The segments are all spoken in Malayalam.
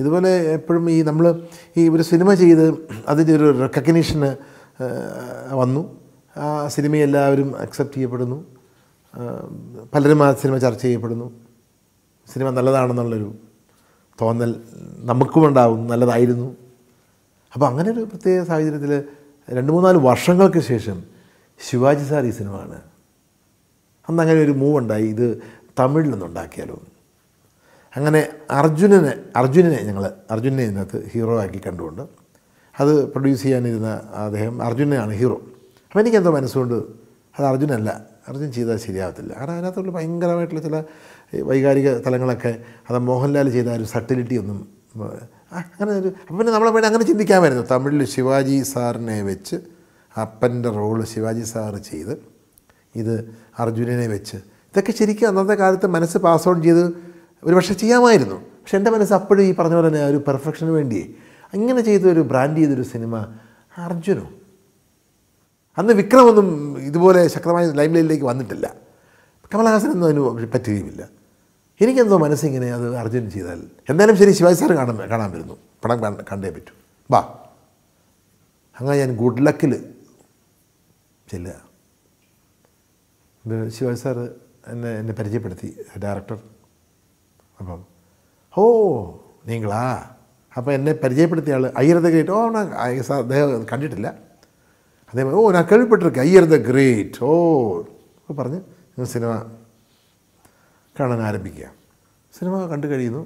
ഇതുപോലെ എപ്പോഴും ഈ നമ്മൾ ഈ ഒരു സിനിമ ചെയ്ത് അതിൻ്റെ ഒരു റെക്കഗ്നീഷന് വന്നു ആ സിനിമ എല്ലാവരും അക്സെപ്റ്റ് ചെയ്യപ്പെടുന്നു ആ, പലരും ആ സിനിമ ചർച്ച ചെയ്യപ്പെടുന്നു സിനിമ നല്ലതാണെന്നുള്ളൊരു തോന്നൽ നമുക്കും ഉണ്ടാവും നല്ലതായിരുന്നു അപ്പോൾ അങ്ങനെ ഒരു പ്രത്യേക സാഹചര്യത്തിൽ രണ്ട് മൂന്നാല് വർഷങ്ങൾക്ക് ശേഷം ശിവാജി സാർ ഈ സിനിമ ആണ് അന്ന് അങ്ങനെ ഒരു മൂവ് ഉണ്ടായി ഇത് തമിഴിൽ നിന്നുണ്ടാക്കിയാലോ അങ്ങനെ അർജുനനെ അർജുനനെ ഞങ്ങൾ അർജുനനെ ഇതിനകത്ത് ഹീറോ ആക്കി കണ്ടുകൊണ്ട് അത് പ്രൊഡ്യൂസ് ചെയ്യാനിരുന്ന അദ്ദേഹം അർജുനനാണ് ഹീറോ അപ്പോൾ എനിക്കെന്തോ മനസ്സുകൊണ്ട് അത് അർജുനല്ല അർജുൻ ചെയ്താൽ ശരിയാവത്തില്ല കാരണം അതിനകത്തുള്ള ഭയങ്കരമായിട്ടുള്ള ചില ഈ വൈകാരിക തലങ്ങളൊക്കെ അത് മോഹൻലാൽ ചെയ്ത ആ ഒരു സട്ടിലിറ്റി ഒന്നും ആ, അങ്ങനെ ഒരു അപ്പം പിന്നെ നമ്മളെ വേണ്ടി അങ്ങനെ ചിന്തിക്കാമായിരുന്നു തമിഴിൽ ശിവാജി സാറിനെ വെച്ച് അപ്പൻ്റെ റോള് ശിവാജി സാറ് ചെയ്ത് ഇത് അർജുനനെ വെച്ച് ഇതൊക്കെ ശരിക്കും അന്നത്തെ കാലത്ത് മനസ്സ് പാസ് ഓൺ ചെയ്ത് ഒരു പക്ഷേ ചെയ്യാമായിരുന്നു പക്ഷെ എൻ്റെ മനസ്സ് അപ്പോഴും ഈ പറഞ്ഞ പോലെ തന്നെ ആ ഒരു പെർഫെക്ഷന് വേണ്ടി അങ്ങനെ ചെയ്തൊരു ബ്രാൻഡ് ചെയ്തൊരു സിനിമ അർജുനോ അന്ന് വിക്രമൊന്നും ഇതുപോലെ ശക്തമായ ലൈം ലൈനിലേക്ക് വന്നിട്ടില്ല കമലഹാസനൊന്നും അതിന് പറ്റുകയുമില്ല എനിക്കെന്തോ മനസ്സിങ്ങനെ അത് അർജുൻ ചെയ്താൽ എന്തായാലും ശരി ശിവാജി സാർ കാണാൻ കാണാൻ വരുന്നു പടം കാണ്- കണ്ടേ പറ്റൂ വാ അങ്ങനെ ഞാൻ ഗുഡ് ലക്കിൽ ചെല്ലുക ഇത് ശിവാജി സാറ് എന്നെ എന്നെ പരിചയപ്പെടുത്തി ഡയറക്ടർ അപ്പം ഓ നീങ്ങളാ അപ്പോൾ എന്നെ പരിചയപ്പെടുത്തിയ ആൾ അയ്യർ ദ ഗ്രേറ്റ് ഓ ഞാൻ അയ്യ സാർ അദ്ദേഹം കണ്ടിട്ടില്ല അദ്ദേഹം ഓ ഞാൻ കേൾവിപ്പെട്ടിരിക്കുക അയ്യർ ദ ഗ്രേറ്റ് ഓ അപ്പോൾ പറഞ്ഞ് നിങ്ങൾ സിനിമ കാണാൻ ആരംഭിക്കുക സിനിമ കണ്ടു കഴിയുന്നു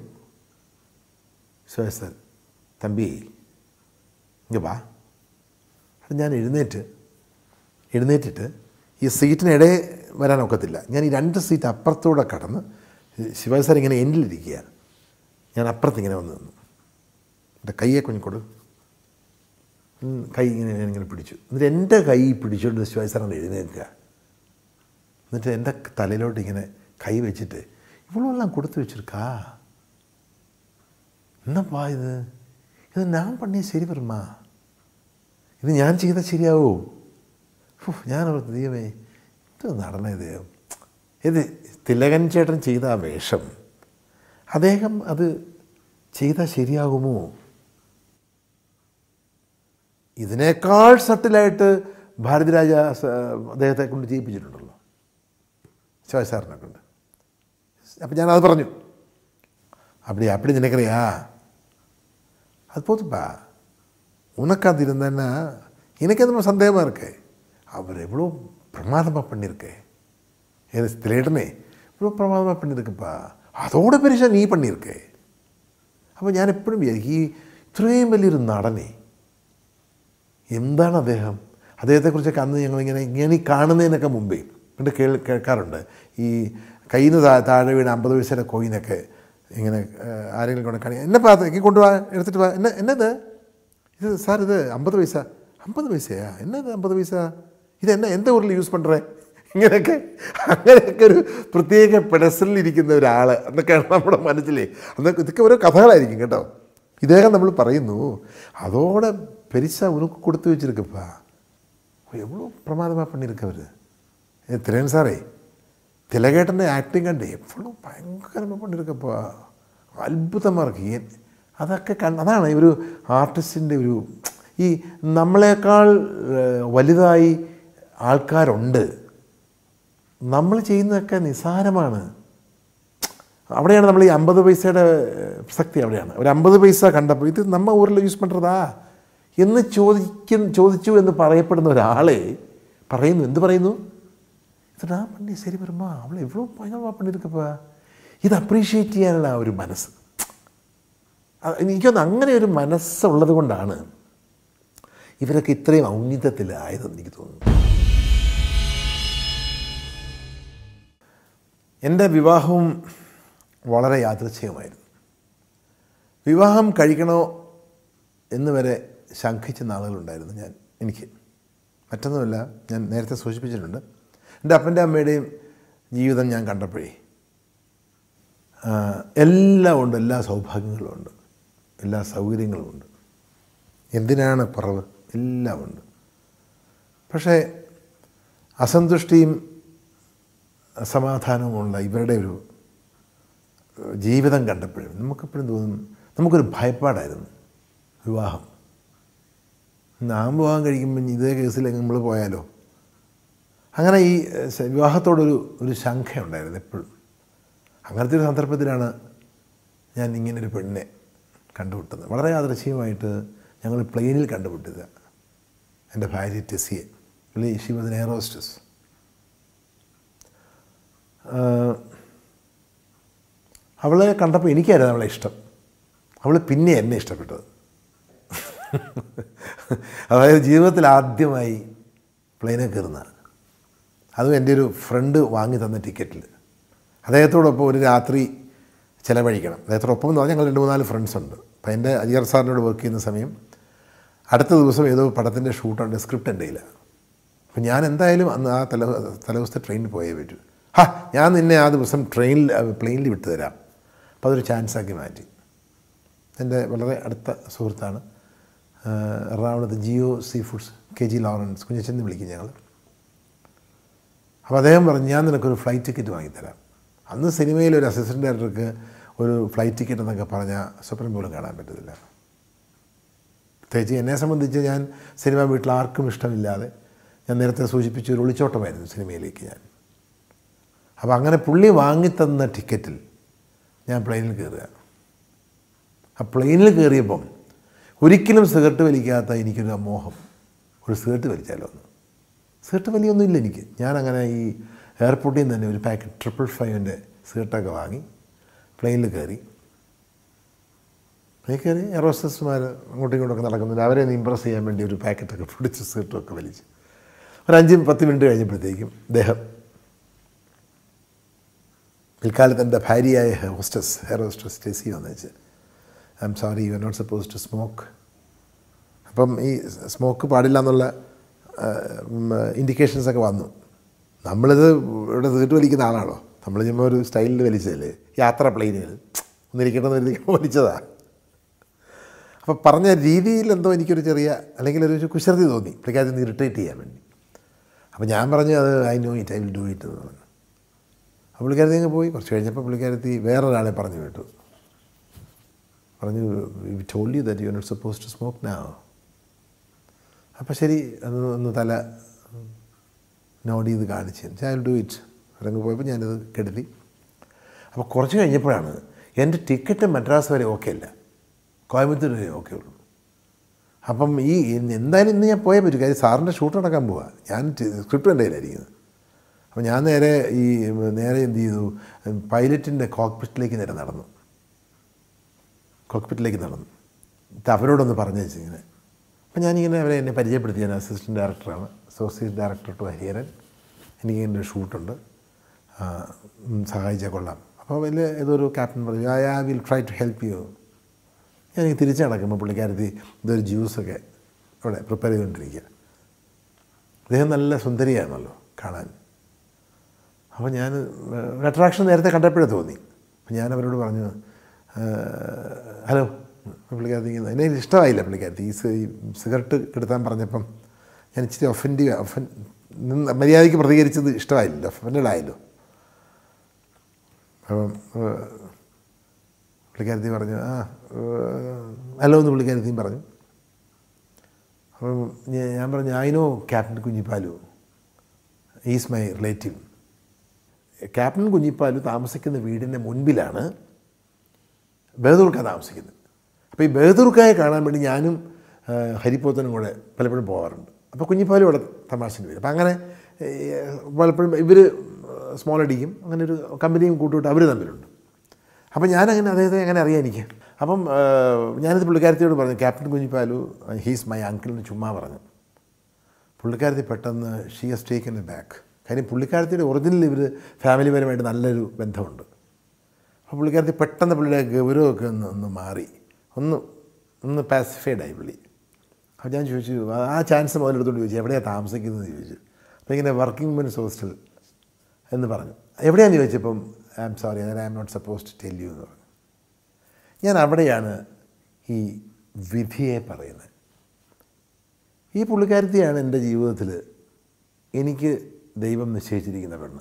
ശിവാജി സാർ തമ്പി ഇങ്ങ് വാ അത് ഞാൻ എഴുന്നേറ്റ് എഴുന്നേറ്റിട്ട് ഈ സീറ്റിനിടെ വരാൻ ഒക്കത്തില്ല ഞാൻ ഈ രണ്ട് സീറ്റ് അപ്പുറത്തൂടെ കടന്ന് ശിവാജി സാർ ഇങ്ങനെ എൻഡിലിരിക്കുക ഞാൻ അപ്പുറത്ത് ഇങ്ങനെ വന്ന് നിന്നു എൻ്റെ കയ്യെ കുഞ്ഞിക്കൊടു ഉം, കൈ ഇങ്ങനെ ഞാൻ ഇങ്ങനെ പിടിച്ചു എന്നിട്ട് എൻ്റെ കൈ പിടിച്ചുകൊണ്ട് ശിവാജി സാർ അങ്ങ് എഴുന്നേൽക്കുക എന്നിട്ട് എൻ്റെ തലയിലോട്ട് ഇങ്ങനെ കൈ വെച്ചിട്ട് ഇവളെല്ലാം കൊടുത്തു വെച്ചിരിക്കാ എന്നപ്പാ ഇത് ഇത് ഞാൻ പണിയ ശരി വരുമാ ഇത് ഞാൻ ചെയ്താൽ ശരിയാവോ ഫു, ഞാൻ ഓർത്ത് ദൈവമേ ഇത് നടന്ന ഇത് ഇത് തിലകൻ ചേട്ടൻ ചെയ്ത ആ വേഷം അദ്ദേഹം അത് ചെയ്താൽ ശരിയാകുമോ ഇതിനേക്കാൾ സട്ടിലായിട്ട് ഭാരതിരാജ സ- അദ്ദേഹത്തെ കൊണ്ട് ചെയ്യിപ്പിച്ചിട്ടുണ്ടല്ലോ ശിവാജി സാറിനെ കൊണ്ട് അപ്പം ഞാനത് പറഞ്ഞു அப்படி அப்படி நினைக்கிறியா அது போதுப்பா உனக்கு அது இருந்தேன்னா எனக்கு எதுவும் சந்தேகமாக இருக்கு அவர் எவ்வளோ பிரமாதமாக பண்ணியிருக்கு ஏது திலேட்டனே இவ்வளோ பிரமாதமாக பண்ணியிருக்குப்பா അതോട് പെരുശ നീ പണിയിരിക്കേ അപ്പോൾ ഞാൻ എപ്പോഴും വിചാരിക്കും ഈ ഇത്രയും വലിയൊരു നടനെ എന്താണ് അദ്ദേഹം അദ്ദേഹത്തെക്കുറിച്ചൊക്കെ അന്ന് ഞങ്ങളിങ്ങനെ ഇങ്ങനെ ഈ കാണുന്നതിനൊക്കെ മുമ്പേ പണ്ട് കേൾ കേൾക്കാറുണ്ട് ഈ കയ്യിൽ നിന്ന് താ താഴെ വീണ് അമ്പത് പൈസയുടെ കോയിനൊക്കെ ഇങ്ങനെ ആ, ആരെങ്കിലും കൊണ്ട് കാണി എന്നെ പാത്തേക്ക് കൊണ്ടുപോവാ എടുത്തിട്ട് വാ എന്നെ എന്നത് ഇത് സാർ ഇത് അമ്പത് പൈസ അമ്പത് പൈസയാ എന്നത് അമ്പത് പൈസ ഇത് എന്നെ എൻ്റെ ഊരിൽ യൂസ് പണ്ടേ ഇങ്ങനെയൊക്കെ അങ്ങനെയൊക്കെ ഒരു പ്രത്യേക പെടസലിരിക്കുന്ന ഒരാൾ എന്നൊക്കെയാണ് നമ്മുടെ മനസ്സിലേ അന്നൊക്കെ ഇതൊക്കെ ഓരോ കഥകളായിരിക്കും കേട്ടോ ഇദ്ദേഹം നമ്മൾ പറയുന്നു അതോടെ പെരിസ ഉനക്ക് കൊടുത്തു വെച്ചിരിക്കപ്പാ എவ்வளோ பிரமாதமாக பண்ணியிருக்கவர் இது திரேன் சாரே திலகேட்டனை ஆக்டிங் கண்டு എപ്പോഴും ഭയങ്കരமாக பண்ணியிருക്കപ്പാ അത്ഭുതமாக ഇருக்கு ഏൻ അതൊക്കെ കണ്ട് അതാണ് ഒരു ആർട്ടിസ്റ്റിൻ്റെ ഒരു ഈ നമ്മളെക്കാൾ ഏഹ്, വലുതായി ആൾക്കാരുണ്ട് നമ്മൾ ചെയ്യുന്നതൊക്കെ നിസ്സാരമാണ് അവിടെയാണ് നമ്മൾ ഈ അമ്പത് പൈസയുടെ ഏഹ്, പ്രസക്തി അവിടെയാണ് ഒരു അമ്പത് പൈസ കണ്ടപ്പോൾ ഇത് നമ്മ ഊരിൽ യൂസ് പണ്ടതാ എന്ന് ചോദിക്കും ചോദിച്ചു എന്ന് പറയപ്പെടുന്ന ഒരാളെ പറയുന്നു എന്ത് പറയുന്നു ഇത് ഞാൻ പണ്ടി ശരി വരുമാ അവൾ എவ்வளோ ഭയങ്കരமாக പണിയിരിക്കപ്പാ ഇത് അപ്രീഷിയേറ്റ് ചെയ്യാനുള്ള ആ ഒരു മനസ്സ് അത് എനിക്കൊന്ന് അങ്ങനെ ഒരു മനസ്സുള്ളത് കൊണ്ടാണ് ഇവരൊക്കെ ഇത്രയും ഔന്നിത്യത്തിലായതെന്ന് എനിക്ക് തോന്നുന്നു എൻ്റെ വിവാഹവും വളരെ യാദൃച്ഛികമായിരുന്നു വിവാഹം കഴിക്കണോ എന്ന് വരെ ശങ്കിച്ച നാളുകളുണ്ടായിരുന്നു ഞാൻ എനിക്ക് മറ്റൊന്നുമല്ല ഞാൻ നേരത്തെ സൂചിപ്പിച്ചിട്ടുണ്ട് എൻ്റെ അപ്പൻ്റെ അമ്മയുടെയും ജീവിതം ഞാൻ കണ്ടപ്പോഴേ ആ, എല്ലാം ഉണ്ട് എല്ലാ സൗഭാഗ്യങ്ങളും ഉണ്ട് എല്ലാ സൗകര്യങ്ങളും ഉണ്ട് എന്തിനാണ് കുറവ് എല്ലാം ഉണ്ട് പക്ഷേ അസന്തുഷ്ടിയും അസമാധാനവുമുള്ള ഇവരുടെ ഒരു ഏഹ്, ജീവിതം കണ്ടപ്പോഴും നമുക്കെപ്പോഴും തോന്നും നമുക്കൊരു ഭയപ്പാടായിരുന്നു വിവാഹം നാം വിവാഹം കഴിക്കുമ്പോൾ ഇതേ കേസിൽ നമ്മൾ പോയാലോ അങ്ങനെ ഈ ഏഹ്, സ- വിവാഹത്തോടൊരു ഒരു ശങ്കയുണ്ടായിരുന്നു എപ്പോഴും അങ്ങനത്തെ ഒരു സന്ദർഭത്തിലാണ് ഞാൻ ഇങ്ങനൊരു പെണ്ണിനെ കണ്ടുമുട്ടുന്നത് വളരെ യാദൃശ്യമായിട്ട് ഞങ്ങൾ പ്ലെയിനിൽ കണ്ടുമുട്ടിയത് എൻ്റെ ഭാര്യ ടെസ്സിയെ പുള്ളി ഷി വാസ് എയർ ഹോസ്റ്റസ് അവളെ കണ്ടപ്പോൾ എനിക്കായിരുന്നു അവളെ ഇഷ്ടം അവൾ പിന്നെ എന്നെ ഇഷ്ടപ്പെട്ടത് അതായത് ജീവിതത്തിൽ ആദ്യമായി പ്ലെയിനിൽ കയറുന്നതാണ് അതും എൻ്റെ ഒരു ഫ്രണ്ട് വാങ്ങി തന്ന ടിക്കറ്റിൽ അദ്ദേഹത്തോടൊപ്പം ഒരു രാത്രി ചിലവഴിക്കണം അദ്ദേഹത്തോടൊപ്പം എന്ന് പറഞ്ഞാൽ ഞങ്ങൾ രണ്ട് മൂന്നാല് ഫ്രണ്ട്സ് ഉണ്ട് അപ്പോൾ എൻ്റെ അജിയർ സാറിനോട് വർക്ക് ചെയ്യുന്ന സമയം അടുത്ത ദിവസം ഏതോ പടത്തിൻ്റെ ഷൂട്ടുണ്ട് സ്ക്രിപ്റ്റ് എൻ്റെ കയ്യിലാണ് അപ്പം ഞാൻ എന്തായാലും അന്ന് ആ തല തലേദിവസത്തെ ട്രെയിനിൽ പോയേ പറ്റൂ ഹാ ഞാൻ നിന്നെ ആ ദിവസം ട്രെയിനിൽ പ്ലെയിനിൽ വിട്ടു തരാം അപ്പോൾ അതൊരു ചാൻസാക്കി മാറ്റി എൻ്റെ വളരെ അടുത്ത സുഹൃത്താണ് ആ, എറണാകുളത്ത് Jio sea foods K G Lawrence കുഞ്ഞച്ചെന്ന് വിളിക്കും ഞങ്ങൾ അപ്പോൾ അദ്ദേഹം പറഞ്ഞു ഞാൻ നിനക്കൊരു ഫ്ലൈറ്റ് ടിക്കറ്റ് വാങ്ങിത്തരാം അന്ന് സിനിമയിൽ ഒരു അസിസ്റ്റൻ്റ് ഡയറക്ടർക്ക് ഒരു ഫ്ലൈറ്റ് ടിക്കറ്റ് എന്നൊക്കെ പറഞ്ഞാൽ സ്വപ്നം പോലും കാണാൻ പറ്റത്തില്ല പ്രത്യേകിച്ച് എന്നെ സംബന്ധിച്ച് ഞാൻ സിനിമ വീട്ടിൽ ആർക്കും ഇഷ്ടമില്ലാതെ ഞാൻ നേരത്തെ സൂചിപ്പിച്ച ഒരു ഒളിച്ചോട്ടമായിരുന്നു സിനിമയിലേക്ക് ഞാൻ അപ്പോൾ അങ്ങനെ പുള്ളി വാങ്ങിത്തന്ന ടിക്കറ്റിൽ ഞാൻ പ്ലെയിനിൽ കയറുക ആ പ്ലെയിനിൽ കയറിയപ്പം ഒരിക്കലും സിഗരറ്റ് വലിക്കാത്ത എനിക്കൊരു മോഹം ഒരു സിഗരറ്റ് വലിച്ചാലോ എന്ന് സിഗരറ്റ് വലിയൊന്നുമില്ല എനിക്ക് ഞാനങ്ങനെ ഈ എയർപോർട്ടിൽ നിന്ന് തന്നെ ഒരു പാക്കറ്റ് ട്രിപ്പിൾ ഫൈവിൻ്റെ സിഗരറ്റൊക്കെ വാങ്ങി പ്ലെയിനിൽ കയറി പ്ലെയിൻ കയറി എയറോസ്റ്റസ്മാർ അങ്ങോട്ടും ഇങ്ങോട്ടൊക്കെ നടക്കുന്നുണ്ട് അവരെ ഒന്ന് ഇമ്പ്രസ് ചെയ്യാൻ വേണ്ടി ഒരു പാക്കറ്റൊക്കെ പിടിച്ച് സിഗരറ്റൊക്കെ വലിച്ച് ഒരു അഞ്ച് പത്ത് മിനിറ്റ് കഴിഞ്ഞപ്പോഴത്തേക്കും അദ്ദേഹം പിൽക്കാലത്ത് എൻ്റെ ഭാര്യയായ ഹോസ്റ്റസ് ഹെയർ ഹോസ്റ്റസ് ടെസി വന്നു വെച്ച് I'm sorry you are not suppose to smoke അപ്പം ഈ സ്മോക്ക് പാടില്ല എന്നുള്ള ഇൻഡിക്കേഷൻസ് ഒക്കെ വന്നു നമ്മളിത് ഇവിടെ തീട്ട് വലിക്കുന്ന ആളാണോ നമ്മൾ ചുമ്മാ ഒരു സ്റ്റൈലിൽ വലിച്ചതല്ലേ യാത്ര പ്ലെയിനുകൾ ഒന്നിരിക്കണമെന്ന് കരുതി വലിച്ചതാ അപ്പോൾ പറഞ്ഞ രീതിയിൽ എന്തോ എനിക്കൊരു ചെറിയ അല്ലെങ്കിൽ ഒരു കുശൃതി തോന്നി പുള്ളിക്കാരത്തിൽ നിന്ന് ഇറിറ്റേറ്റ് ചെയ്യാൻ വേണ്ടി അപ്പോൾ ഞാൻ പറഞ്ഞു അത് I know it I will do it എന്ന് പറഞ്ഞു അപ്പോൾ പുള്ളിക്കാരത്തി അങ്ങ് പോയി കുറച്ച് കഴിഞ്ഞപ്പോൾ പുള്ളിക്കാരത്തി വേറൊരാളെ പറഞ്ഞു വിട്ടു പറഞ്ഞു we told you that you not suppose to smoke നാ അപ്പോൾ ശരി അത് ഒന്ന് തല നോട്ട് ചെയ്ത് കാണിച്ചു ഐ വിൽ ഡു ഇറ്റ് അവരങ്ങ് പോയപ്പോൾ ഞാനത് കെടുത്തി അപ്പോൾ കുറച്ച് കഴിഞ്ഞപ്പോഴാണ് എൻ്റെ ടിക്കറ്റ് മദ്രാസ് വരെ ഓക്കെ അല്ല കോയമ്പത്തൂർ വരെ ഓക്കെ ഉള്ളൂ അപ്പം ഈ എന്തായാലും ഇന്ന് ഞാൻ പോയേ പറ്റൂ കാര്യം സാറിൻ്റെ ഷൂട്ട് നടക്കാൻ പോവാ ഞാൻ സ്ക്രിപ്റ്റ് എൻ്റെ കയ്യിലായിരിക്കുന്നത് അപ്പോൾ ഞാൻ നേരെ ഈ നേരെ എന്ത് ചെയ്തു പൈലറ്റിൻ്റെ കോക്പിറ്റിലേക്ക് നേരെ നടന്നു കോക്പിറ്റിലേക്ക് നടന്നു എന്നിട്ട് അവരോടൊന്ന് പറഞ്ഞു വെച്ചിങ്ങനെ അപ്പം ഞാനിങ്ങനെ അവരെ എന്നെ പരിചയപ്പെടുത്തി ഞാൻ അസിസ്റ്റൻറ്റ് ഡയറക്ടറാണ് അസോസിയേറ്റ് ഡയറക്ടർ ടു ഹരിഹരൻ എനിക്കിങ്ങനെ ഒരു ഷൂട്ടുണ്ട് ആ, ഉം, സഹായിച്ചാൽ കൊള്ളാം അപ്പോൾ വലിയ ഏതൊരു ക്യാപ്റ്റൻ പറഞ്ഞു I I will try to help you ഞാൻ തിരിച്ച് നടക്കുമ്പോൾ പുള്ളിക്കാരത്തി ഇതൊരു ജ്യൂസൊക്കെ അവിടെ പ്രിപ്പയർ ചെയ്തുകൊണ്ടിരിക്കുക അദ്ദേഹം നല്ല സുന്ദരിയാണല്ലോ കാണാൻ അപ്പോൾ ഞാൻ ഒരു അട്രാക്ഷൻ നേരത്തെ കണ്ടപ്പോഴേ തോന്നി അപ്പോൾ ഞാൻ അവരോട് പറഞ്ഞു ഹലോ പുള്ളിക്കാരത്തി ഇങ്ങനെ- എന്നെ ഇഷ്ടമായില്ല പുള്ളിക്കാരത്തി ഈ സി- ഈ സിഗരറ്റ് എടുത്താൻ പറഞ്ഞപ്പം ഞാൻ ഇച്ചിരി ഒഫൻഡീവ് ഒഫൻ നിന്ന് മര്യാദയ്ക്ക് പ്രതികരിച്ചത് ഇഷ്ടമായില്ലല്ലോ ഒഫൻഡഡ് ആയല്ലോ അപ്പം ഏഹ്, പുള്ളിക്കാരത്തി പറഞ്ഞു ആ ഏഹ്, ഹലോ എന്ന് പുള്ളിക്കാരത്തിയും പറഞ്ഞു അപ്പം ഞാ- ഞാൻ പറഞ്ഞു I know captain Kunjippalu is my relative captain Kunjippalu താമസിക്കുന്ന വീടിൻ്റെ മുൻപിലാണ് ബഹദൂർക്ക താമസിക്കുന്നത് അപ്പോൾ ഈ ബഹദൂർക്കായെ കാണാൻ വേണ്ടി ഞാനും ആ, ഹരിപ്പോത്തനും കൂടെ പലപ്പോഴും പോകാറുണ്ട് അപ്പോൾ കുഞ്ഞിപ്പാലും ഇവിടെ തമാശന് വരും അപ്പം അങ്ങനെ ഏ, പലപ്പോഴും ഇവർ സ്മോൾ അടിക്കും അങ്ങനെ ഒരു കമ്പനിയും കൂട്ടുവിട്ട് അവർ തമ്മിലുണ്ട് അപ്പം ഞാനങ്ങനെ അദ്ദേഹത്തെ എങ്ങനെ അറിയാം എനിക്ക് അപ്പം ആ, ഞാനിത് പുള്ളിക്കാരത്തിയോട് പറഞ്ഞു captain Kunjippalu he's my uncle എന്ന് ചുമ്മാ പറഞ്ഞു പുള്ളിക്കാരത്തി പെട്ടെന്ന് she has taken a back കാര്യം പുള്ളിക്കാരത്തിയുടെ ഒറിജിനൽ ഇവർ ഫാമിലിപരമായിട്ട് നല്ലൊരു ബന്ധമുണ്ട് അപ്പോൾ പുള്ളിക്കാരത്തി പെട്ടെന്ന് പുള്ളിയുടെ ഗൗരവമൊക്കെ ഒന്ന് ഒന്ന് മാറി ഒന്ന് ഒന്ന് പാസിഫൈഡ് ആയി പുള്ളി അപ്പോൾ ഞാൻ ചോദിച്ചു ആ ചാൻസ് മുതലെടുത്തോണ്ട് ചോദിച്ചു എവിടെയാണ് താമസിക്കുന്നത് ചോദിച്ചു അപ്പോൾ ഇങ്ങനെ വർക്കിംഗ് വുമൻസ് ഹോസ്റ്റൽ എന്ന് പറഞ്ഞു എവിടെയാണെന്ന് ചോദിച്ചപ്പം I am sorry I am not suppose to tell you എന്ന് പറഞ്ഞു ഞാൻ അവിടെയാണ് ഈ വിധിയെ പറയുന്നത് ഈ പുള്ളിക്കാരത്തിയാണ് എൻ്റെ ജീവിതത്തിൽ എനിക്ക് ദൈവം നിശ്ചയിച്ചിരിക്കുന്ന പെണ്ണ്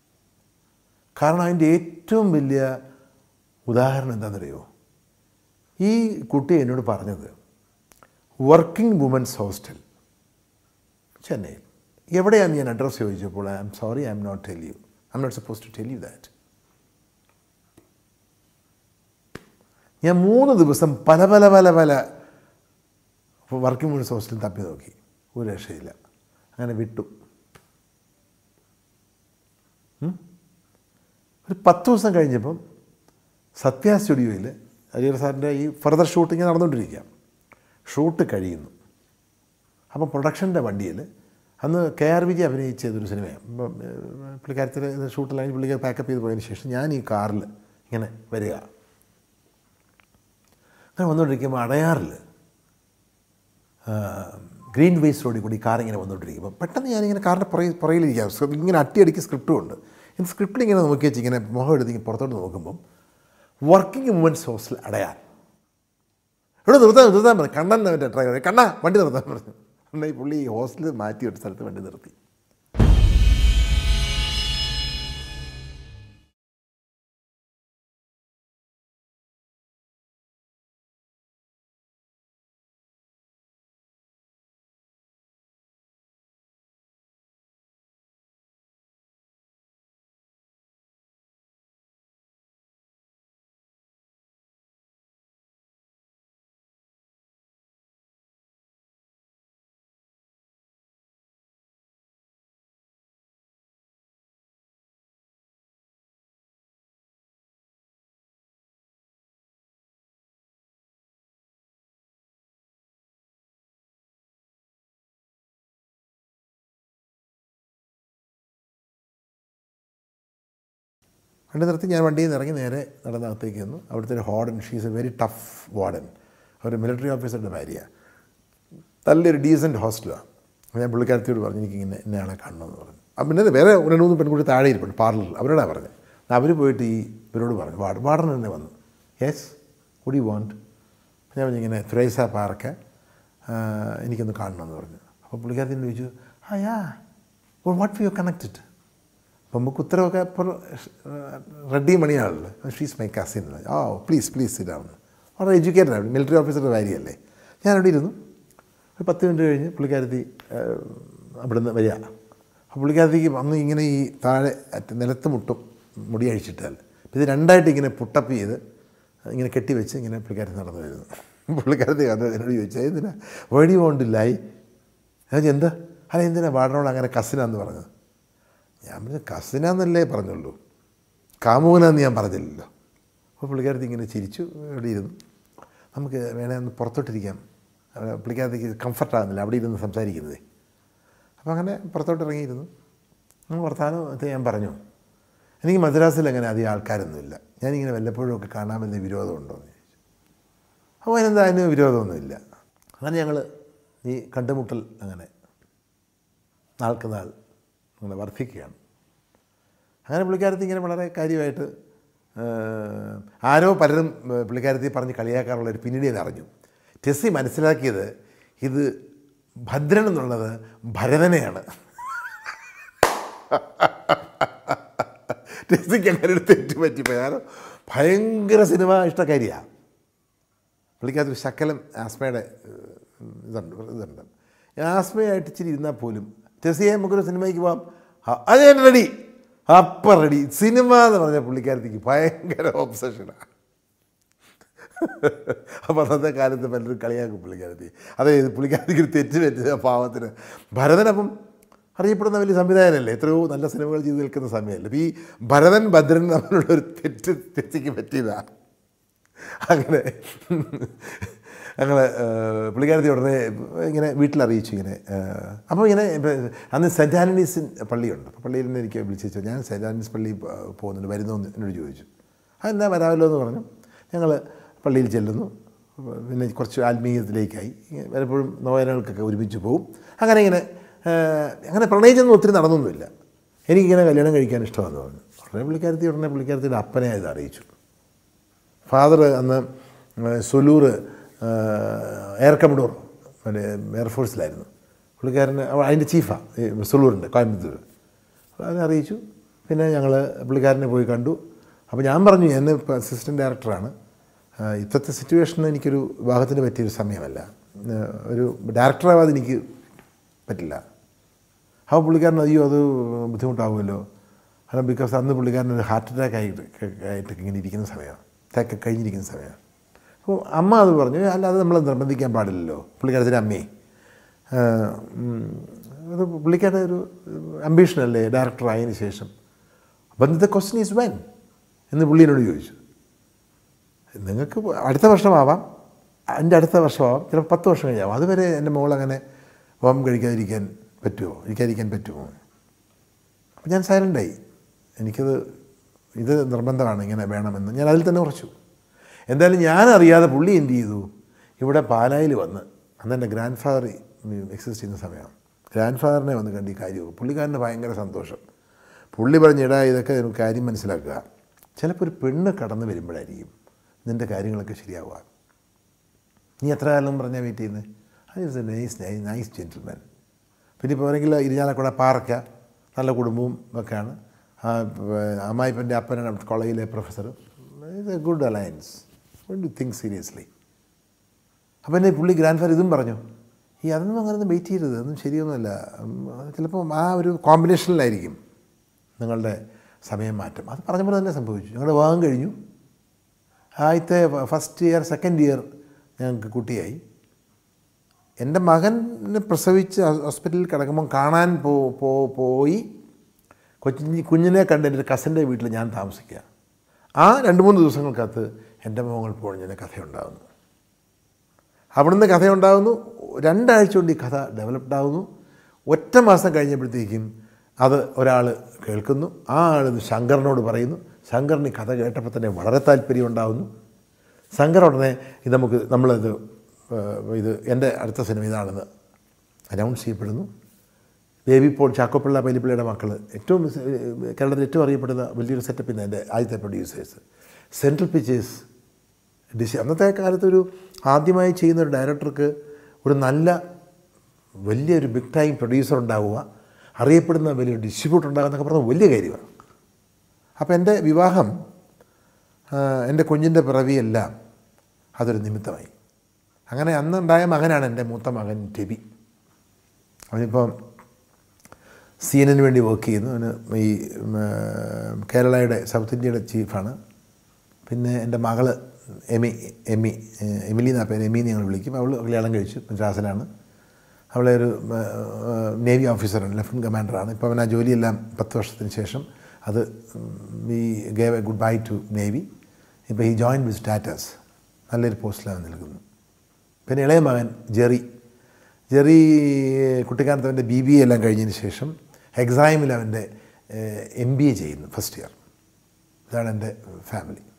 കാരണം അതിൻ്റെ ഏറ്റവും വലിയ ഉദാഹരണം എന്താണെന്നറിയോ ഈ കുട്ടി എന്നോട് പറഞ്ഞത് വർക്കിംഗ് വുമൻസ് ഹോസ്റ്റൽ ചെന്നൈയിൽ എവിടെയാണ് ഞാൻ അഡ്രസ്സ് ചോദിച്ചപ്പോൾ I'm sorry I'm not tell you I'm not suppose to tell you that ഞാൻ മൂന്ന് ദിവസം പല പല പല പല വർക്കിംഗ് വുമൻസ് ഹോസ്റ്റലിൽ തപ്പി നോക്കി ഒരു രക്ഷയില്ല അങ്ങനെ വിട്ടു ഉം. ഒരു പത്ത് ദിവസം കഴിഞ്ഞപ്പം സത്യ സ്റ്റുഡിയോയിൽ അജയർ സാറിൻ്റെ ഈ ഫർദർ ഷൂട്ടിങ് നടന്നുകൊണ്ടിരിക്കുക ഷൂട്ട് കഴിയുന്നു അപ്പം പ്രൊഡക്ഷൻ്റെ വണ്ടിയിൽ അന്ന് കെ ആർ വിജയ് അഭിനയിച്ചതൊരു സിനിമയാണ് അപ്പം പുള്ളിക്കാരത്തിൽ ഷൂട്ടിലായി പുള്ളിക്കാർ പാക്കപ്പ് ചെയ്ത് പോയതിന് ശേഷം ഞാൻ ഈ കാറിൽ ഇങ്ങനെ വരിക അങ്ങനെ വന്നുകൊണ്ടിരിക്കുമ്പോൾ അടയാറിൽ ഗ്രീൻ വേസ് റോഡിൽ കൂടി കാർ ഇങ്ങനെ വന്നുകൊണ്ടിരിക്കുമ്പോൾ പെട്ടെന്ന് ഞാനിങ്ങനെ കാറിൻ്റെ പുറകിൽ പുറകിലിരിക്കാം സ്ക്രിപ്റ്റ് ഇങ്ങനെ അട്ടിയടിക്ക് സ്ക്രിപ്റ്റും ഉണ്ട് ഈ സ്ക്രിപ്റ്റിൽ ഇങ്ങനെ നോക്കി വെച്ച് ഇങ്ങനെ മുഖം എടുത്ത് ഇങ്ങനെ പുറത്തോട്ട് നോക്കുമ്പം വർക്കിംഗ് വുമൻസ് ഹോസ്റ്റൽ അടയാർ ഇവിടെ നിർത്താൻ നിർത്താൻ പറഞ്ഞു കണ്ണൻ മറ്റേ ഡ്രൈവർ കണ്ണ വണ്ടി നിർത്താൻ പറഞ്ഞു എന്നാൽ ഈ പുള്ളി ഈ ഹോസ്റ്റലിൽ മാറ്റി ഒരു സ്ഥലത്ത് വണ്ടി നിർത്തി വണ്ടി നിർത്തി ഞാൻ വണ്ടിയിൽ നിന്ന് ഇറങ്ങി നേരെ നടന്നകത്തേക്ക് വന്നു അവിടുത്തെ ഒരു warden she's a very tough warden ഒരു മിലിറ്ററി ഓഫീസറുടെ ഭാര്യയാണ് നല്ലൊരു ഡീസൻറ്റ് ഹോസ്റ്റലാണ് ഞാൻ പുള്ളിക്കാരത്തിയോട് പറഞ്ഞു എനിക്ക് ഇങ്ങനെ ഇന്ന ആളെ കാണണമെന്ന് പറഞ്ഞു അപ്പം പിന്നെ വേറെ രണ്ട് മൂന്ന് പെൺകുട്ടി താഴെ ഇരിപ്പുണ്ട് പാർലറിൽ അവരോടാണ് പറഞ്ഞത് അവർ പോയിട്ട് ഈ ഇവരോട് പറഞ്ഞു വാർഡ് വാർഡൻ തന്നെ വന്നു യെസ് വുഡ് യു വോണ്ട് ഞാൻ പറഞ്ഞു ഇങ്ങനെ ത്രേസ പാർക്ക് എനിക്കൊന്ന് കാണണമെന്ന് പറഞ്ഞു അപ്പോൾ പുള്ളിക്കാരത്തി എന്നോട് ചോദിച്ചു ആ യാ വാട്ട് യു കണക്റ്റഡ് അപ്പം നമുക്ക് ഉത്തരവൊക്കെ ഇപ്പോൾ റെഡ്ഡി മണിയാണല്ലോ she's my cousin oh please please ഇതാവുന്നു വളരെ എഡ്യൂക്കേറ്റഡ് ആണ് മിലിറ്ററി ഓഫീസറുടെ കാര്യമല്ലേ ഞാനവിടെ ഇരുന്നു ഒരു പത്ത് മിനിറ്റ് കഴിഞ്ഞ് പുള്ളിക്കാരത്തി ഏഹ്, അവിടുന്ന് വരിക അപ്പോൾ പുള്ളിക്കാരത്തിക്ക് വന്ന് ഇങ്ങനെ ഈ താഴെ അറ്റ് നിലത്ത് മുട്ടും മുടി അഴിച്ചിട്ടാൽ അപ്പോൾ ഇത് രണ്ടായിട്ട് ഇങ്ങനെ പുട്ടപ്പ് ചെയ്ത് ഇങ്ങനെ കെട്ടിവെച്ച് ഇങ്ങനെ പുള്ളിക്കാരത്തി നടന്നു വരുന്നു പുള്ളിക്കാരത്തി കണ്ടു എന്നോട് ചോദിച്ചാൽ എന്തിനാ വേടി പോണ്ടില്ലായി ഞാൻ ചോദിച്ചു, എന്താ അല്ല എന്തിനാ വാടനോട് അങ്ങനെ കസിനാന്ന് പറഞ്ഞത് ഞാൻ പറഞ്ഞു കസിനാന്നല്ലേ പറഞ്ഞുള്ളൂ കാമുകനാന്ന് ഞാൻ പറഞ്ഞില്ലല്ലോ അപ്പോൾ പുള്ളിക്കാരത്തി ഇങ്ങനെ ചിരിച്ചു ഇവിടെ ഇരുന്നു നമുക്ക് വേണേ ഒന്ന് പുറത്തോട്ടിരിക്കാം അവിടെ പുള്ളിക്കാരത്തേക്ക് കംഫർട്ടാകുന്നില്ല അവിടെ ഇരുന്ന് സംസാരിക്കുന്നത് അപ്പോൾ അങ്ങനെ പുറത്തോട്ട് ഇറങ്ങിയിരുന്നു നമ്മൾ വർത്തമാനം ഇത് ഞാൻ പറഞ്ഞു എനിക്ക് മദ്രാസിൽ അങ്ങനെ അധികം ആൾക്കാരൊന്നുമില്ല ഞാനിങ്ങനെ വല്ലപ്പോഴും ഒക്കെ കാണാമെന്ന് വിരോധമുണ്ടോ എന്ന് ചോദിച്ചു അപ്പോൾ അതിനെന്താ അതിന് വിരോധമൊന്നുമില്ല അങ്ങനെ ഞങ്ങൾ ഈ കണ്ടുമുട്ടൽ അങ്ങനെ നാൾക്ക് നാൾ അങ്ങനെ വർദ്ധിക്കുകയാണ് അങ്ങനെ പുള്ളിക്കാരത്തി ഇങ്ങനെ വളരെ കാര്യമായിട്ട് ഏഹ്, ആരോ പലരും ഏഹ്, പുള്ളിക്കാരത്തി പറഞ്ഞ് കളിയാക്കാറുള്ളൊരു പിന്നീട് ഞാൻ അറിഞ്ഞു ടെസ്സി മനസ്സിലാക്കിയത് ഇത് ഭദ്രൻ എന്നുള്ളത് ഭരതനെയാണ് ടെസ്സിക്ക് അങ്ങനെ ഒരു തെറ്റ് പറ്റിപ്പോയി കാരണം ഭയങ്കര സിനിമ ഇഷ്ടക്കാരിയാണ് പുള്ളിക്കകത്തൊരു ശക്കലം ആസ്മയുടെ ഏഹ്, ഇതുണ്ട് ഇതുണ്ട് ആസ്മയായിട്ട് ഇച്ചിരി ഇരുന്നാൽ പോലും ടെസിയെ നമുക്കൊരു സിനിമയ്ക്ക് പോകാം ആ, അത് ഞാൻ റെഡി അപ്പം റെഡി സിനിമ എന്ന് പറഞ്ഞ പുള്ളിക്കാരത്തേക്ക് ഭയങ്കര ഓബ്സഷനാണ് അപ്പോൾ അന്നത്തെ കാലത്ത് പലരും കളിയാക്കും പുള്ളിക്കാരത്തി അതെ ഇത് പുള്ളിക്കാരത്തിക്ക് ഒരു തെറ്റ് പറ്റിയ പാവത്തിന് ഭരതനപ്പം അറിയപ്പെടുന്ന വലിയ സംവിധായകനല്ലേ എത്രയോ നല്ല സിനിമകൾ ചെയ്ത് നിൽക്കുന്ന സമയമല്ലേ അപ്പോൾ ഈ ഭരതൻ ഭദ്രൻ തമ്മിലുള്ള ഒരു തെറ്റ് തെറ്റിക്ക് പറ്റിയതാണ് അങ്ങനെ അങ്ങനെ ഏഹ്, പുള്ളിക്കാരത്തി ഉടനെ ഇങ്ങനെ വീട്ടിൽ അറിയിച്ചു ഇങ്ങനെ ഏഹ്, അപ്പോൾ ഇങ്ങനെ ഇപ്പം അന്ന് സെൻറ്റ് ആൻ്റണീസ് പള്ളിയുണ്ട് അപ്പോൾ പള്ളിയിൽ നിന്ന് എനിക്ക് വിളിച്ചു ഞാൻ സെൻറ്റ് ആൻ്റണീസ് പള്ളി പോകുന്നുണ്ട് വരുന്നു എന്ന് എന്നോട് ചോദിച്ചു അതെന്താ വരാമല്ലോ എന്ന് പറഞ്ഞു ഞങ്ങൾ പള്ളിയിൽ ചെല്ലുന്നു പിന്നെ കുറച്ച് ആത്മീയത്തിലേക്കായി ഇങ്ങനെ പലപ്പോഴും നോയനകൾക്കൊക്കെ ഒരുമിച്ച് പോകും അങ്ങനെ ഇങ്ങനെ ഏഹ്, അങ്ങനെ പ്രണയിച്ചൊന്നും ഒത്തിരി നടന്നൊന്നുമില്ല എനിക്കിങ്ങനെ കല്യാണം കഴിക്കാൻ ഇഷ്ടമാണെന്ന് പറഞ്ഞു ഉടനെ പുള്ളിക്കാരത്തി ഉടനെ പുള്ളിക്കാരത്തിയുടെ അപ്പനെ ഇത് അറിയിച്ചു ഫാദർ അന്ന് സൊലൂർ എയർ കമഡോർ മറ്റേ എയർഫോഴ്സിലായിരുന്നു പുള്ളിക്കാരന് അവ- അതിൻ്റെ ചീഫാണ് സൊലൂറിൻ്റെ കോയമ്പത്തൂർ അതിനെ അറിയിച്ചു പിന്നെ ഞങ്ങൾ പുള്ളിക്കാരനെ പോയി കണ്ടു അപ്പോൾ ഞാൻ പറഞ്ഞു എന്നെ ഇപ്പോൾ അസിസ്റ്റൻറ്റ് ഡയറക്ടറാണ് ആ, ഇപ്പോഴത്തെ സിറ്റുവേഷൻ എനിക്കൊരു വിവാഹത്തിന് പറ്റിയൊരു സമയമല്ല ആ, ഒരു ഡയറക്ടറാവാതെ എനിക്ക് പറ്റില്ല ആ പുള്ളിക്കാരൻ അയ്യോ അത് ബുദ്ധിമുട്ടാവുമല്ലോ കാരണം ബിക്കോസ് അന്ന് പുള്ളിക്കാരൻ ഒരു ഹാർട്ട് അറ്റാക്ക് ആയിട്ട് ആയിട്ട് ഇങ്ങനെ ഇരിക്കുന്ന സമയമാണ് അറ്റാക്ക് കഴിഞ്ഞിരിക്കുന്ന സമയമാണ് അപ്പോൾ അമ്മ അത് പറഞ്ഞു അല്ല അത് നമ്മൾ നിർബന്ധിക്കാൻ പാടില്ലല്ലോ പുള്ളിക്കാരത്തിൻ്റെ അമ്മയെ ആ, ഉം, അത് പുള്ളിക്കാരുടെ ഒരു അംബീഷനല്ലേ ഡയറക്ടർ ആയതിനു ശേഷം അപ്പം ദ ക്വസ്റ്റ്യൻ ഈസ് വെൻ എന്ന് പുള്ളി എന്നോട് ചോദിച്ചു നിങ്ങൾക്ക് അടുത്ത വർഷമാവാം എൻ്റെ അടുത്ത വർഷമാവാം ചിലപ്പോൾ പത്ത് വർഷം കഴിഞ്ഞാവാം അതുവരെ എൻ്റെ മോൾ അങ്ങനെ ഹോം കഴിക്കാതിരിക്കാൻ പറ്റുമോ ഇരിക്കാതിരിക്കാൻ പറ്റുമോ അപ്പം ഞാൻ സൈലൻ്റായി എനിക്കത് ഇത് നിർബന്ധമാണ് ഇങ്ങനെ വേണമെന്ന് ഞാൻ അതിൽ തന്നെ ഉറച്ചു എന്തായാലും ഞാൻ അറിയാതെ പുള്ളി എന്ത് ചെയ്തു ഇവിടെ പാലായിൽ വന്ന് അന്ന് എൻ്റെ ഗ്രാൻഡ് ഫാദർ എക്സിസ്റ്റ് ചെയ്യുന്ന സമയമാണ് ഗ്രാൻഡ് ഫാദറിനെ വന്ന് കണ്ട് ഈ കാര്യം പുള്ളിക്കാരന് ഭയങ്കര സന്തോഷം പുള്ളി പറഞ്ഞിടാ ഇതൊക്കെ ഒരു കാര്യം മനസ്സിലാക്കുക ചിലപ്പോൾ ഒരു പെണ്ണ് കടന്നു വരുമ്പോഴായിരിക്കും നിൻ്റെ കാര്യങ്ങളൊക്കെ ശരിയാവുക നീ എത്ര കാലം പറഞ്ഞാൽ വെയിറ്റ് ചെയ്യുന്നത് അത് is a nice nice gentleman പിന്നെ ഇപ്പോൾ ആണെങ്കിൽ ഇരിഞ്ഞാലക്കുട പാറയ്ക്ക നല്ല കുടുംബവും ഒക്കെയാണ് ആ, പ- അമ്മായിപ്പൻ്റെ അപ്പനാണ് കോളേജിലെ professor it's a good alliance do think seriously അപ്പം എന്നെ പുള്ളി ഗ്രാൻഡ് ഫാദർ ഇതും പറഞ്ഞു ഈ അതൊന്നും അങ്ങനെയൊന്നും വെയിറ്റ് ചെയ്യരുത് അതൊന്നും ശരിയൊന്നുമല്ല ഉം, അത് ചിലപ്പോൾ ആ ഒരു കോമ്പിനേഷനിലായിരിക്കും നിങ്ങളുടെ സമയം മാറ്റം അത് പറഞ്ഞ പോലെ തന്നെ സംഭവിച്ചു ഞങ്ങളുടെ വിവാഹം കഴിഞ്ഞു ആദ്യത്തെ ഫസ്റ്റ് ഇയർ സെക്കൻഡ് ഇയർ ഞങ്ങൾക്ക് കുട്ടിയായി എൻ്റെ മകനെ പ്രസവിച്ച് ഹോസ്പിറ്റലിൽ കിടക്കുമ്പോൾ കാണാൻ പോ പോ- പോയി കൊച്ചിന് കുഞ്ഞിനെ കണ്ട് എൻ്റെ കസിൻ്റെ വീട്ടിൽ ഞാൻ താമസിക്കുക ആ രണ്ട് മൂന്ന് ദിവസങ്ങൾക്കകത്ത് എൻ്റെ മോങ്ങൾ പൊഴിഞ്ഞതിന് കഥയുണ്ടാകുന്നു അവിടുന്ന് കഥയുണ്ടാകുന്നു രണ്ടാഴ്ച കൊണ്ട് ഈ കഥ ഡെവലപ്ഡ് ആകുന്നു ഒറ്റ മാസം കഴിഞ്ഞപ്പോഴത്തേക്കും അത് ഒരാൾ കേൾക്കുന്നു ആ ആൾ ഇത് ശങ്കറിനോട് പറയുന്നു ശങ്കറിന് ഈ കഥ കേട്ടപ്പോൾ തന്നെ വളരെ താല്പര്യം ഉണ്ടാകുന്നു ശങ്കർ ഉടനെ ഇത് നമുക്ക് നമ്മളിത് ഏഹ്, ഇത് എൻ്റെ അടുത്ത സിനിമ ഇതാണെന്ന് അനൗൺസ് ചെയ്യപ്പെടുന്നു ബേബി പോൾ ചാക്കോപ്പിള്ള പൈലിപ്പിള്ളയുടെ മക്കൾ ഏറ്റവും ഏഹ്, കേരളത്തിൽ ഏറ്റവും അറിയപ്പെടുന്ന വലിയൊരു സെറ്റപ്പ് ഇന്ന് എൻ്റെ ആദ്യത്തെ പ്രൊഡ്യൂസേഴ്സ് സെൻട്രൽ പിക്ചേഴ്സ് ഡിസി അന്നത്തെ കാലത്ത് ഒരു ആദ്യമായി ചെയ്യുന്ന ഒരു ഡയറക്ടർക്ക് ഒരു നല്ല വലിയൊരു ബിഗ് ടൈം പ്രൊഡ്യൂസർ ഉണ്ടാവുക അറിയപ്പെടുന്ന വലിയ ഡിസ്ട്രിബ്യൂട്ടർ ഉണ്ടാകുക എന്നൊക്കെ പറഞ്ഞാൽ വലിയ കാര്യമാണ് അപ്പോൾ എൻ്റെ വിവാഹം ആ, എൻ്റെ കുഞ്ഞിൻ്റെ പിറവിയെല്ലാം അതൊരു നിമിത്തമായി അങ്ങനെ അന്നുണ്ടായ മകനാണ് എൻ്റെ മൂത്ത മകൻ ടെബി അവനിപ്പം സി എന്നിന് വേണ്ടി വർക്ക് ചെയ്യുന്നു അവന് ഈ ഉം, ആ, കേരളയുടെ സൗത്ത് ഇന്ത്യയുടെ ചീഫാണ് പിന്നെ എൻ്റെ മകള് എമി എമി ഏഹ്, എമിലി എന്നാ പേര് എമി എന്ന് ഞങ്ങൾ വിളിക്കും അവൾ കല്യാണം കഴിച്ചു മദ്രാസിലാണ് അവളെ ഒരു ഏഹ്, ഏഹ്, നേവി ഓഫീസറാണ് ലെഫ്റ്റനൻറ്റ് കമാൻഡറാണ് ഇപ്പോൾ അവൻ ആ ജോലിയെല്ലാം പത്ത് വർഷത്തിന് ശേഷം അത് ഈ gave a goodbye to navy ഇപ്പോൾ ഈ ജോയിൻ വിത്ത് സ്റ്റാറ്റസ് നല്ലൊരു പോസ്റ്റിലാണ് നിൽക്കുന്നത് പിന്നെ ഇളയ മകൻ ജെറി ജെറി കുട്ടിക്കാലത്ത് അവൻ്റെ ബി ബി എ എല്ലാം കഴിഞ്ഞതിന് ശേഷം എക്സാമിൽ അവൻ്റെ എം ബി എ ചെയ്യുന്നു ഫസ്റ്റ് ഇയർ ഇതാണ് എൻ്റെ ഫാമിലി